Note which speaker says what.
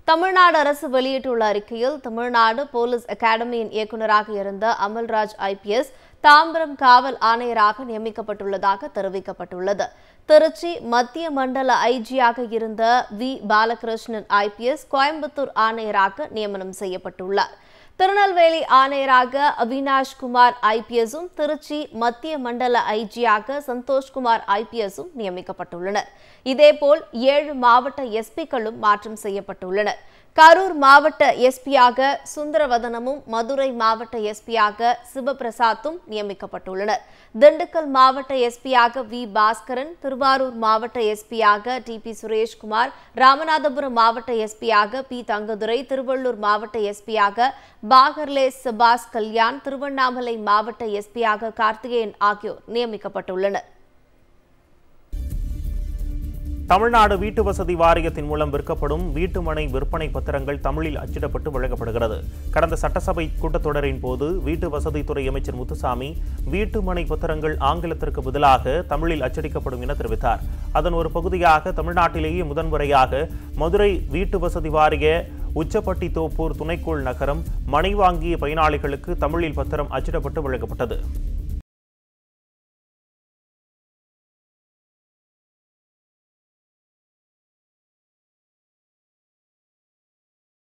Speaker 1: தமிழ்நாடு அரசு வெளியிட்டுள்ள அறிக்கையில் தமிழ்நாடு போலீஸ் அகாடமியின் இயக்குநராக இருந்த அமல்ராஜ் ஐபிஎஸ் தாம்பரம் காவல் ஆணையராக நியமிக்கப்பட்டுள்ளதாக தெரிவிக்கப்பட்டுள்ளது திருச்சி மத்திய மண்டல ஐஜியாக இருந்த வி பாலகிருஷ்ணன் ஐபிஎஸ் கோயம்புத்தூர் ஆணையராக நியமனம் செய்யப்பட்டுள்ளார் திருநெல்வேலி ஆணையராக அவினாஷ் குமார் ஐபிஎஸும் திருச்சி மத்திய மண்டல ஐஜியாக சந்தோஷ்குமார் ஐபிஎஸும் நியமிக்கப்பட்டுள்ளனர் இதேபோல் ஏழு மாவட்ட எஸ்பிக்களும் மாற்றம் செய்யப்பட்டுள்ளனர் கரூர் மாவட்ட எஸ்பியாக சுந்தரவதனமும் மதுரை மாவட்ட எஸ்பியாக சிவபிரசாத்தும் நியமிக்கப்பட்டுள்ளனர் திண்டுக்கல் மாவட்ட எஸ்பியாக வி பாஸ்கரன் திருவாரூர் மாவட்ட எஸ்பியாக டி பி சுரேஷ்குமார் ராமநாதபுரம் மாவட்ட எஸ்பியாக பி தங்கதுரை திருவள்ளூர் மாவட்ட எஸ்பியாக பாகர்லே சுபாஷ் கல்யாண் திருவண்ணாமலை மாவட்ட எஸ்பியாக கார்த்திகேயன் ஆகியோர் நியமிக்கப்பட்டுள்ளனர்
Speaker 2: தமிழ்நாடு வீட்டு வசதி வாரியத்தின் மூலம் விற்கப்படும் வீட்டுமனை விற்பனை பத்திரங்கள் தமிழில் அச்சிடப்பட்டு வழங்கப்படுகிறது கடந்த சட்டசபை கூட்டத்தொடரின் போது வீட்டு வசதித்துறை அமைச்சர் முத்துசாமி வீட்டுமனை பத்திரங்கள் ஆங்கிலத்திற்கு பதிலாக தமிழில் அச்சடிக்கப்படும் என தெரிவித்தார் அதன் ஒரு பகுதியாக தமிழ்நாட்டிலேயே முதன்முறையாக மதுரை வீட்டு வசதி வாரிய உச்சப்பட்டி தோப்பூர் துணைக்கோள் நகரம் மனை வாங்கிய பயனாளிகளுக்கு தமிழில் பத்திரம் அச்சிடப்பட்டு வழங்கப்பட்டது